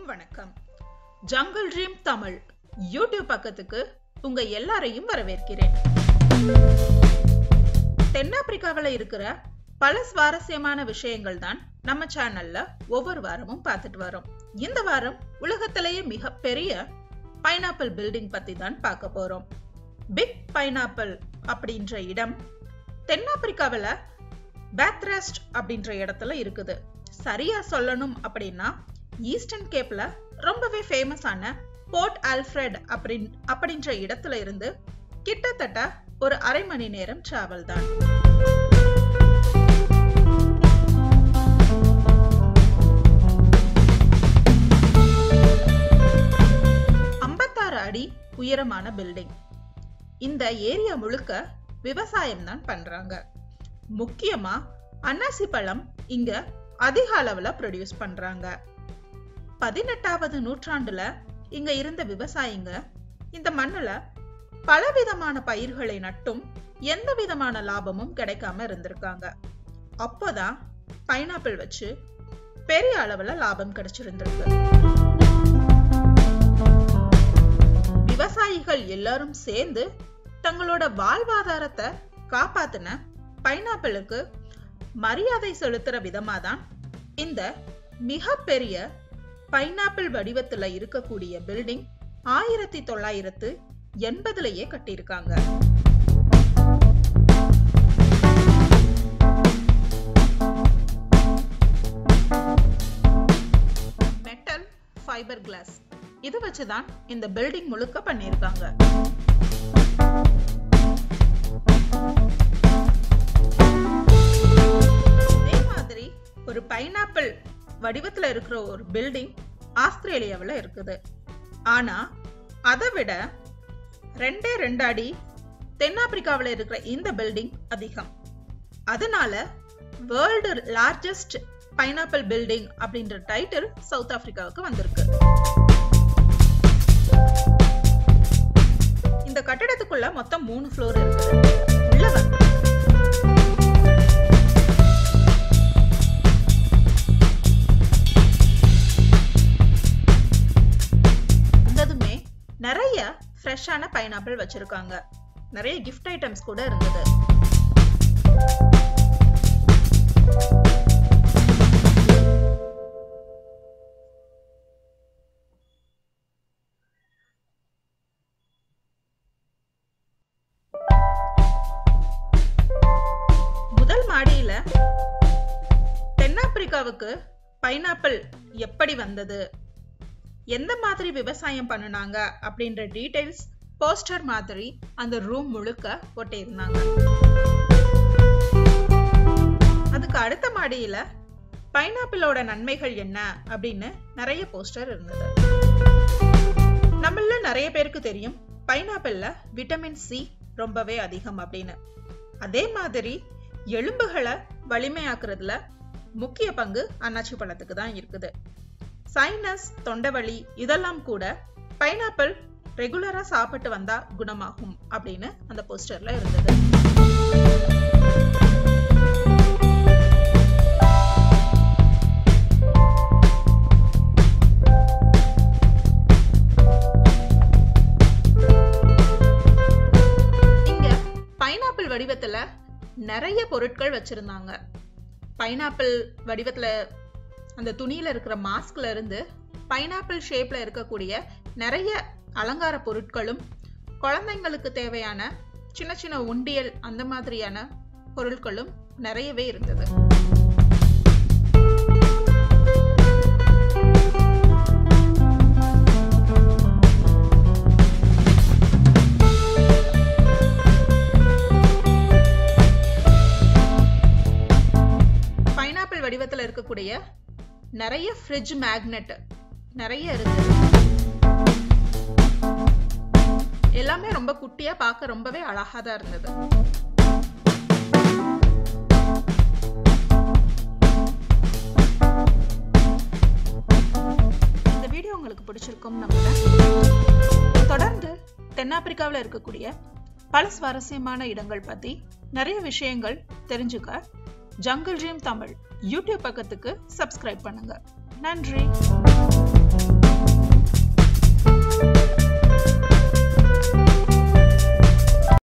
அனைவருக்கும் வணக்கம் jungle dream Tamil YouTube பக்கத்துக்கு உங்க எல்லாரையும் வரவேற்கிறேன் தென்னாப்பிரிக்காவில் இருக்கிற பல சுவாரஸ்யமான விஷயங்கள் தான் நம்ம சேனல்ல ஒவ்வொரு வாரமும் பார்த்துட்டு வரோம் இந்த வாரம் உலகத்திலேயே மிகப்பெரிய பைனாப்பிள் பில்டிங் பத்தி தான் பார்க்க போறோம் பிக் பைனாப்பிள் அப்படின்ற இடம் தென்னாப்பிரிக்காவில் பேத்ராஸ்ட் அப்படின்ற இடத்துல இருக்குது சரியா சொல்லணும் அப்படின்னா ஈஸ்டர்ன் கேப்ல ரொம்பவே ஃபேமஸான போர்ட் ஆல்ஃப்ரெட் அப்படின் அப்படின்ற இடத்துல இருந்து கிட்டத்தட்ட ஒரு அரை மணி நேரம் டிராவல் தான் ஐம்பத்தாறு அடி உயரமான பில்டிங் இந்த ஏரியா முழுக்க விவசாயம் தான் பண்றாங்க முக்கியமா அன்னாசி பழம் இங்க அதிக அளவுல ப்ரொடியூஸ் பண்றாங்க பதினெட்டாவது நூற்றாண்டுல இங்க இருந்த விவசாயிங்க இந்த மண்ணுல பலவிதமான பயிர்களை நட்டும் எந்த விதமான லாபமும் கிடைக்காம இருந்திருக்காங்க அப்போதான் பைனாப்பிள் வச்சு பெரிய அளவுல லாபம் கிடைச்சிருந்திருக்கு விவசாயிகள் எல்லாரும் சேர்ந்து தங்களோட வாழ்வாதாரத்தை காப்பாத்தின பைனாப்பிளுக்கு மரியாதை செலுத்துற விதமா தான் இந்த மிகப்பெரிய பைனாப்பிள் வடிவத்துல இருக்கக்கூடிய பில்டிங் ஆயிரத்தி தொள்ளாயிரத்து எண்பதுலயே கட்டியிருக்காங்க மெட்டல் ஃபைபர் கிளாஸ் இது வச்சுதான் இந்த பில்டிங் முழுக்க பண்ணியிருக்காங்க இதே மாதிரி ஒரு பைனாப்பிள் வடிவத்துல இருக்கிற ஒரு பில்டிங் ஆஸ்திரேலியாவில் இருக்குது ஆனா அதை விட ரெண்டே ரெண்டு அடி தென்னாப்பிரிக்காவில் இருக்கிற இந்த பில்டிங் அதிகம் அதனால வேர்ல்டு லார்ஜஸ்ட் பைனாப்பிள் பில்டிங் அப்படின்ற டைட்டில் சவுத் ஆப்பிரிக்காவுக்கு வந்திருக்கு இந்த கட்டடத்துக்குள்ள மொத்தம் மூணு ஃப்ளோர் இருக்குது உள்ள வந்து வந்ததுமே நிறைய ஃப்ரெஷ்ஷான பைனாப்பிள் வச்சிருக்காங்க நிறைய கிஃப்ட் ஐட்டம்ஸ் கூட இருந்தது முதல் மாடியில தென்னாப்பிரிக்காவுக்கு பைனாப்பிள் எப்படி வந்தது எந்த மாதிரி விவசாயம் பண்ணுனாங்க அப்படின்ற டீடைல்ஸ் போஸ்டர் மாதிரி அந்த ரூம் முழுக்க ஒட்டியிருந்தாங்க அதுக்கு அடுத்த மாடியில பைனாப்பிளோட நன்மைகள் என்ன அப்படின்னு நிறைய போஸ்டர் இருந்தது நம்மள நிறைய பேருக்கு தெரியும் பைனாப்பிள்ல விட்டமின் சி ரொம்பவே அதிகம் அப்படின்னு அதே மாதிரி எலும்புகளை வலிமையாக்குறதுல முக்கிய பங்கு அன்னாச்சி பழத்துக்கு தான் இருக்குது சைனஸ் தொண்டைவலி இதெல்லாம் கூட பைனாப்பிள் ரெகுலரா சாப்பிட்டு வந்தா குணமாகும் அப்படின்னு அந்த போஸ்டர்ல இருந்தது இங்க பைனாப்பிள் வடிவத்துல நிறைய பொருட்கள் வச்சிருந்தாங்க பைனாப்பிள் வடிவத்துல அந்த துணியில இருக்கிற மாஸ்க்ல இருந்து பைனாப்பிள் ஷேப்ல இருக்கக்கூடிய நிறைய அலங்கார பொருட்களும் குழந்தைங்களுக்கு தேவையான சின்ன சின்ன உண்டியல் அந்த மாதிரியான பொருட்களும் நிறையவே இருந்தது பைனாப்பிள் வடிவத்துல இருக்கக்கூடிய நிறைய ஃப்ரிட்ஜ் மேக்னெட் நிறைய இருக்கு எல்லாமே ரொம்ப குட்டியா பார்க்க ரொம்பவே அழகா தான் இருந்தது இந்த வீடியோ உங்களுக்கு பிடிச்சிருக்கும் நம்புறேன் தொடர்ந்து தென்னாப்பிரிக்காவில் இருக்கக்கூடிய பல சுவாரஸ்யமான இடங்கள் பத்தி நிறைய விஷயங்கள் தெரிஞ்சுக்க ஜங்கிள் ட்ரீம் தமிழ் யூடியூப் பக்கத்துக்கு சப்ஸ்கிரைப் பண்ணுங்க நன்றி